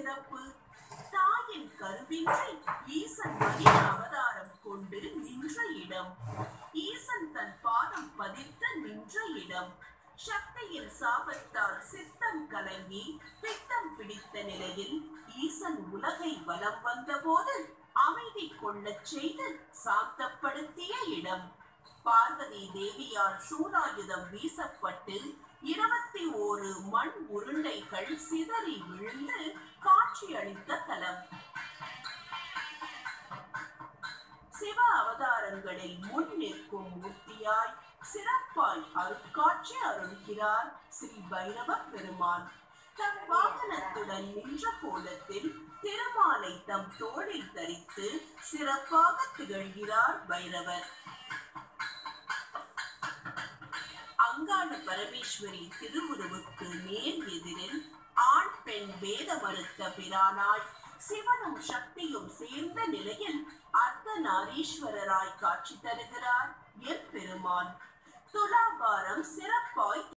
சிறப்பு தாயின் கருவின்றி ஈசன் மனித அவதாரம் கொண்டு நின்ற இடம் ஈசன் தன் பாதம் பதித்த நின்ற இடம் சக்தியின் சாபத்தால் சித்தம் கலங்கி பித்தம் பிடித்த நிலையில் ஈசன் உலகை வலம் வந்தபோது அமைதி கொள்ளச் செய்து சாந்தப்படுத்திய இடம் பார்வதி தேவியால் சூலாயுதம் வீசப்பட்டு இருபத்தி ஓரு மண் உருண்டைகள் சிதறி விழுந்து காட்சியளித்த தலம் சிவ அவதாரங்களில் முன் நிற்கும் மூர்த்தியாய் சிறப்பாய் அருட்காட்சி அருள்கிறார் ஸ்ரீ பைரவ பெருமான் தன் வாகனத்துடன் நின்ற கோலத்தில் திருமாலை தம் தோளில் தரித்து சிறப்பாக திகழ்கிறார் பைரவர் அங்காள பரமேஸ்வரி திருவுருவுக்கு நேர் எதிரில் ஆண் பெண் வேத மறுத்த பிரானாய் சிவனும் சக்தியும் சேர்ந்த நிலையில் அர்த்தநாரீஸ்வரராய் காட்சி தருகிறார் எம்பெருமான் துலாபாரம் சிறப்பாய்